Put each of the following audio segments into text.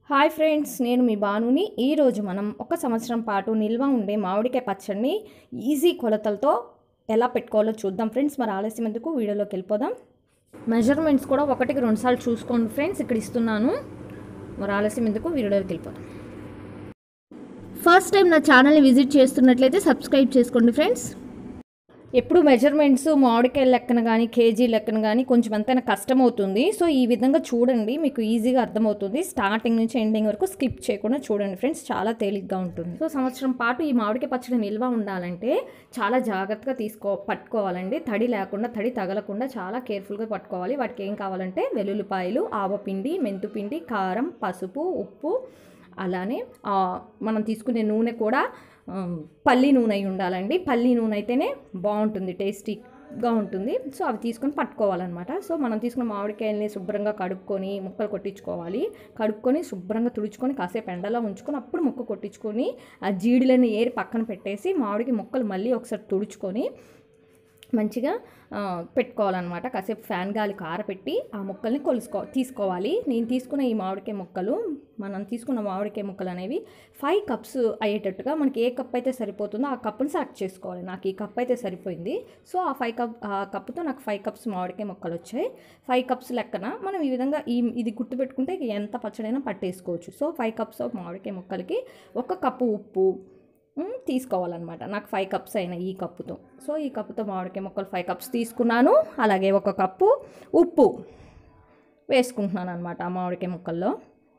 hi friends నేను మీ బానుని ఈరోజు మనం ఒక సంవత్సరం పాటు నిల్వ ఉండే మామిడికాయ పచ్చడిని ఈజీ కొలతలతో ఎలా పెట్టుకోవాలో చూద్దాం ఫ్రెండ్స్ మరి ఆలస్యం ఎందుకు వీడియోలోకి వెళ్ళిపోదాం మెజర్మెంట్స్ కూడా ఒకటికి రెండుసార్లు చూసుకోండి ఫ్రెండ్స్ ఇక్కడ ఇస్తున్నాను మరి ఆలస్యం ఎందుకు వీడియోలోకి వెళ్ళిపోదాం ఫస్ట్ టైం నా ఛానల్ని విజిట్ చేస్తున్నట్లయితే సబ్స్క్రైబ్ చేసుకోండి ఫ్రెండ్స్ ఎప్పుడు మెజర్మెంట్స్ మామిడికాయ లెక్కన కానీ కేజీ లెక్కన కానీ కొంచెం ఎంతైనా కష్టం అవుతుంది సో ఈ విధంగా చూడండి మీకు ఈజీగా అర్థమవుతుంది స్టార్టింగ్ నుంచి ఎండింగ్ వరకు స్కిప్ చేయకుండా చూడండి ఫ్రెండ్స్ చాలా తేలిగ్గా ఉంటుంది సో సంవత్సరం పాటు ఈ మామిడికాయ పచ్చడి నిల్వ ఉండాలంటే చాలా జాగ్రత్తగా తీసుకో పట్టుకోవాలండి తడి లేకుండా తడి తగలకుండా చాలా కేర్ఫుల్గా పట్టుకోవాలి వాటికి ఏం కావాలంటే వెల్లుల్లిపాయలు ఆవపిండి మెంతుపిండి కారం పసుపు ఉప్పు అలానే ఆ, మనం తీసుకునే నూనె కూడా ఆమ్, పల్లి నూనె అయి ఉండాలండి పల్లి నూనె అయితేనే బాగుంటుంది టేస్టీగా ఉంటుంది సో అవి తీసుకొని పట్టుకోవాలన్నమాట సో మనం తీసుకున్న మామిడికాయల్ని శుభ్రంగా కడుక్కొని ముక్కలు కొట్టించుకోవాలి కడుక్కొని శుభ్రంగా తుడుచుకొని కాసేపు ఎండలో ఉంచుకొని అప్పుడు ముక్క కొట్టించుకొని ఆ జీడిలని ఏరి పక్కన పెట్టేసి మామిడికి ముక్కలు మళ్ళీ ఒకసారి తుడుచుకొని మంచిగా ఆ, పెట్టుకోవాలన్నమాట కాసేపు ఫ్యాన్ గాలి కారపెట్టి ఆ ముక్కల్ని కొలుసుకో తీసుకోవాలి నేను తీసుకున్న ఈ మామిడికాయ ముక్కలు మనం తీసుకున్న మామిడికాయ ముక్కలు అనేవి ఫైవ్ కప్స్ అయ్యేటట్టుగా మనకి ఏ కప్ అయితే సరిపోతుందో ఆ కప్పుని సెలెక్ట్ చేసుకోవాలి నాకు ఈ కప్ అయితే సరిపోయింది సో ఆ ఫైవ్ కప్ ఆ కప్పుతో నాకు ఫైవ్ కప్స్ మామిడికాయ ముక్కలు వచ్చాయి ఫైవ్ కప్స్ లెక్కన మనం ఈ విధంగా ఈ ఇది గుర్తుపెట్టుకుంటే ఎంత పచ్చడైనా పట్టేసుకోవచ్చు సో ఫైవ్ కప్స్ ఆఫ్ మామిడికాయ ముక్కలకి ఒక కప్పు ఉప్పు మ్, తీసుకోవాలన్నమాట నాకు ఫైవ్ కప్స్ అయినాయి ఈ కప్పుతో సో ఈ కప్పుతో మామిడికాయ ముక్కలు ఫైవ్ కప్స్ తీసుకున్నాను అలాగే ఒక కప్పు ఉప్పు వేసుకుంటున్నాను అనమాట ఆ మామిడికాయ ముక్కల్లో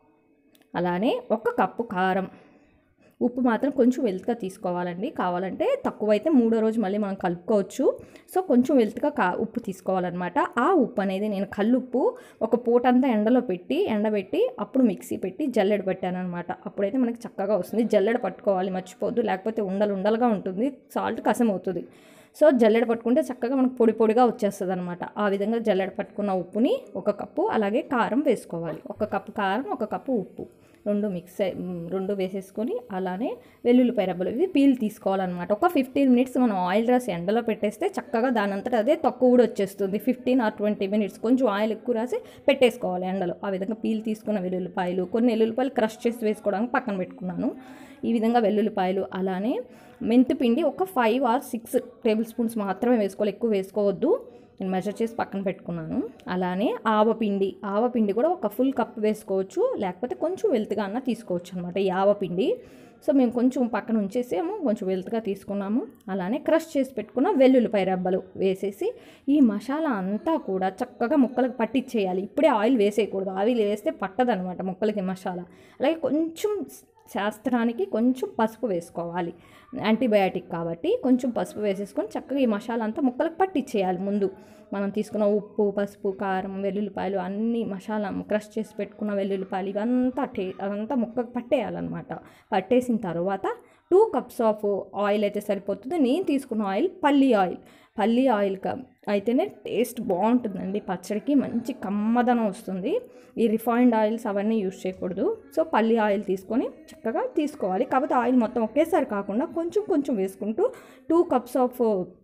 అలానే ఒక కప్పు కారం ఉప్పు మాత్రం కొంచెం వెల్త్గా తీసుకోవాలండి కావాలంటే తక్కువైతే మూడో రోజు మళ్ళీ మనం కలుపుకోవచ్చు సో కొంచెం వెల్త్గా కా ఉప్పు తీసుకోవాలన్నమాట ఆ ఉప్పు అనేది నేను కల్లుప్పు ఒక పూటంతా ఎండలో పెట్టి ఎండబెట్టి అప్పుడు మిక్సీ పెట్టి జల్లెడ పెట్టాను అనమాట అప్పుడైతే మనకి చక్కగా వస్తుంది జల్లెడ పట్టుకోవాలి మర్చిపోద్దు లేకపోతే ఉండలు ఉండలుగా ఉంటుంది సాల్ట్ కసం అవుతుంది సో జల్లెడ పట్టుకుంటే చక్కగా మనకు పొడి పొడిగా వచ్చేస్తుంది అనమాట ఆ విధంగా జల్లెడ పట్టుకున్న ఉప్పుని ఒక కప్పు అలాగే కారం వేసుకోవాలి ఒక కప్పు కారం ఒక కప్పు ఉప్పు రెండు మిక్స్ అయి- మ్, రెండు వేసేసుకొని అలానే వెల్లుల్లిపాయ రబ్బలు ఇవి పీల్ తీసుకోవాలన్నమాట ఒక ఫిఫ్టీన్ మినిట్స్ మనం ఆయిల్ రాసి ఎండలో పెట్టేస్తే చక్కగా దాని అంతటా అదే తక్కువ కూడా వచ్చేస్తుంది ఫిఫ్టీన్ ఆర్ ట్వంటీ మినిట్స్ కొంచెం ఆయిల్ ఎక్కువ రాసి పెట్టేసుకోవాలి ఎండలో ఆ విధంగా పీల్ తీసుకున్న వెల్లుల్లిపాయలు కొన్ని వెల్లుల్లిపాయలు క్రష్ చేసి వేసుకోవడానికి పక్కన పెట్టుకున్నాను ఈ విధంగా వెల్లుల్లిపాయలు అలానే మెంతిపిండి ఒక five or six tablespoons మాత్రమే వేసుకోవాలి ఎక్కువ వేసుకోవద్దు నేను మెజర్ చేసి పక్కన పెట్టుకున్నాను అలానే ఆవపిండి ఆవపిండి కూడా ఒక ఫుల్ కప్ వేసుకోవచ్చు లేకపోతే కొంచెం వెల్త్గా అన్న తీసుకోవచ్చు అనమాట ఈ ఆవపిండి సో మేము కొంచెం పక్కన ఉంచేసాము కొంచెం వెల్త్గా తీసుకున్నాము అలానే క్రష్ చేసి పెట్టుకున్న వెల్లుల్లిపాయ రెబ్బలు వేసేసి ఈ మసాలా అంతా కూడా చక్కగా ముక్కలకు పట్టించేయాలి ఇప్పుడే ఆయిల్ వేసేయకూడదు ఆయిల్ వేస్తే పట్టదనమాట ముక్కలకి మసాలా అలాగే కొంచెం శాస్త్రానికి కొంచెం పసుపు వేసుకోవాలి యాంటీబయాటిక్ కాబట్టి కొంచెం పసుపు వేసేసుకొని చక్కగా ఈ మసాలా అంతా ముక్కలకు పట్టించేయాలి ముందు మనం తీసుకున్న ఉప్పు పసుపు కారం వెల్లుల్లిపాయలు అన్ని మసాలా క్రష్ చేసి పెట్టుకున్న వెల్లుల్లిపాయలు ఇవంతా టే అదంతా ముక్కకు పట్టేయాలన్నమాట పట్టేసిన తర్వాత టూ కప్స్ ఆఫ్ ఆయిల్ అయితే సరిపోతుందో నేను తీసుకున్న ఆయిల్ పల్లి ఆయిల్ పల్లి ఆయిల్ క- అయితేనే టేస్ట్ బాగుంటుందండి పచ్చడికి మంచి కమ్మదనం వస్తుంది ఈ రిఫైన్డ్ ఆయిల్స్ అవన్నీ యూజ్ చేయకూడదు సో పల్లి ఆయిల్ తీసుకొని చక్కగా తీసుకోవాలి కాకపోతే ఆయిల్ మొత్తం ఒకేసారి కాకుండా కొంచెం కొంచెం వేసుకుంటూ టూ కప్స్ ఆఫ్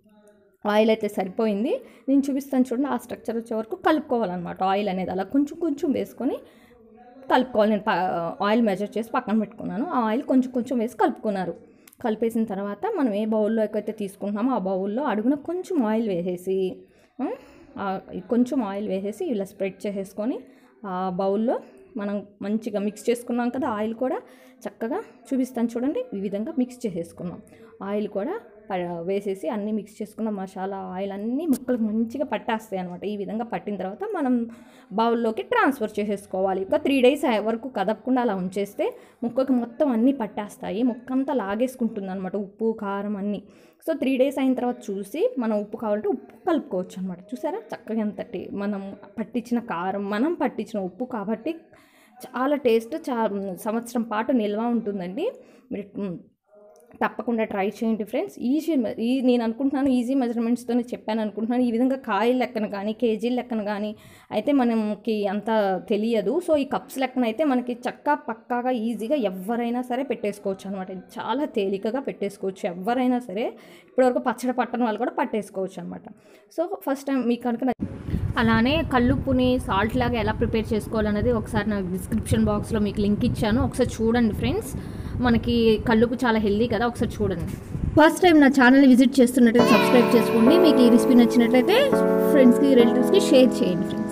ఆయిల్ అయితే సరిపోయింది నేను చూపిస్తాను చూడండి ఆ స్ట్రక్చర్ వచ్చే వరకు కలుపుకోవాలన్నమాట ఆయిల్ అనేది అలా కొంచెం కొంచెం వేసుకొని కలుపుకోవాలి నేను ప- ఆయిల్ మెజర్ చేసి పక్కన పెట్టుకున్నాను ఆ ఆయిల్ కొంచెం కొంచెం వేసి కలుపుకున్నారు కలిపేసిన తర్వాత మనం ఏ బౌల్లో అయితే తీసుకుంటున్నామో ఆ బౌల్లో అడుగున కొంచెం ఆయిల్ వేసేసి ఆ, ఆ, కొంచెం ఆయిల్ వేసేసి ఇలా స్ప్రెడ్ చేసేసుకొని ఆ బౌల్లో మనం మంచిగా మిక్స్ చేసుకున్నాం కదా ఆయిల్ కూడా చక్కగా చూపిస్తాను చూడండి ఈ విధంగా మిక్స్ చేసేసుకున్నాం ఆయిల్ కూడా ప- వేసేసి అన్నీ మిక్స్ చేసుకున్న మసాలా ఆయిల్ అన్నీ ముక్కలకు మంచిగా పట్టేస్తాయి అనమాట ఈ విధంగా పట్టిన తర్వాత మనం బౌల్లోకి ట్రాన్స్ఫర్ చేసేసుకోవాలి ఒక త్రీ డేస్ వరకు కదపకుండా అలా ఉంచేస్తే ముక్కకు మొత్తం అన్నీ పట్టేస్తాయి ముక్క అంతా లాగేసుకుంటుంది అనమాట ఉప్పు కారం అన్నీ సో త్రీ డేస్ అయిన తర్వాత చూసి మనం ఉప్పు కావాలంటే ఉప్పు కలుపుకోవచ్చు అనమాట చూసారా చక్కగా ఎంత టే- మనం పట్టించిన కారం మనం పట్టించిన ఉప్పు కాబట్టి చాలా టేస్ట్ చా సంవత్సరం పాటు నిల్వ ఉంటుందండి మీరు మ్, తప్పకుండా ట్రై చేయండి ఫ్రెండ్స్ ఈజీ మె- ఈ నేను అనుకుంటున్నాను ఈజీ మెజర్మెంట్స్తోనే చెప్పాను అనుకుంటున్నాను ఈ విధంగా కాయల లెక్కన కానీ కేజీల లెక్కన కానీ అయితే మనకి అంత తెలియదు సో ఈ కప్స్ లెక్కన అయితే మనకి చక్కా పక్కాగా ఈజీగా ఎవరైనా సరే పెట్టేసుకోవచ్చు అనమాట చాలా తేలికగా పెట్టేసుకోవచ్చు ఎవరైనా సరే ఇప్పటివరకు పచ్చడి పట్టని వాళ్ళు కూడా పట్టేసుకోవచ్చు అనమాట సో ఫస్ట్ టైం మీకు కనుక అలానే కల్లుప్పుని సాల్ట్ లాగా ఎలా ప్రిపేర్ చేసుకోవాలన్నది ఒకసారి నా డిస్క్రిప్షన్ బాక్స్లో మీకు లింక్ ఇచ్చాను ఒకసారి చూడండి ఫ్రెండ్స్ మనకి కల్లుపు చాలా హెల్దీ కదా ఒకసారి చూడండి ఫస్ట్ టైం నా ఛానల్ని విజిట్ చేస్తున్నట్టయితే సబ్స్క్రైబ్ చేసుకోండి మీకు ఈ రెసిపీ నచ్చినట్లయితే ఫ్రెండ్స్కి రిలేటివ్స్కి షేర్ చేయండి ఫ్రెండ్స్